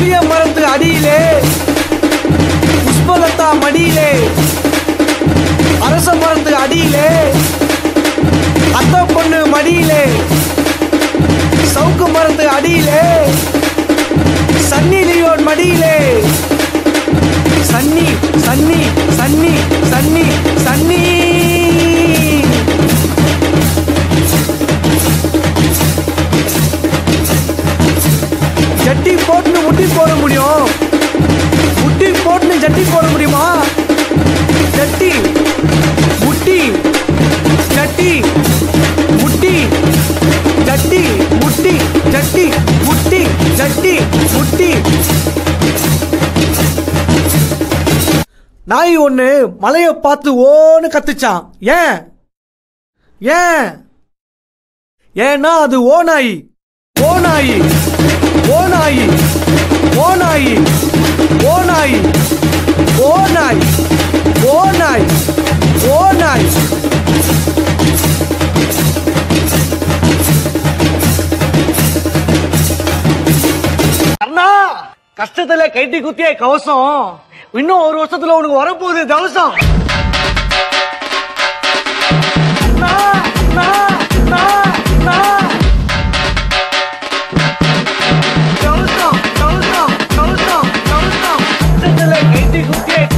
புளிய மரத்து அடியிலே புஷ்பலதா மடியிலே அரச மரத்து அடியிலே அத்த பொண்ணு மடியிலே சவுக்கு மரத்து அடியிலே சன்னி லியோன் மடியிலே சன்னி சன்னி சன்னி சன்னி சன்னி ஜட்டி போட்டுன்னு முட்டி போட முடியும் முட்டி போட்டுன்னு ஜட்டி போட முடியுமா ஜட்டி முட்டி ஜட்டி முட்டி ஜட்டி முட்டி ஜட்டி முட்டி ஜட்டி முட்டி நாய் ஒண்ணு மலைய பார்த்து ஓன்னு கத்துச்சான் ஏன் ஏன் ஏன்னா அது ஓ நாய் ஓ நாய் ஓ நாய் ஓ நாய் ஓ நாய் ஓ நாய் ஓ நாய் ஓ நாய் அண்ணா கஷ்டத்துல கைட்டி குத்திய கவசம் இன்னும் ஒரு வருஷத்துல உனக்கு வரப்போகுது தவசம் அண்ணா, அண்ணா, அண்ணா, அண்ணா. கவசம், கவசம், கவசம், கவசம். கஷ்டத்துல கைட்டி குத்திய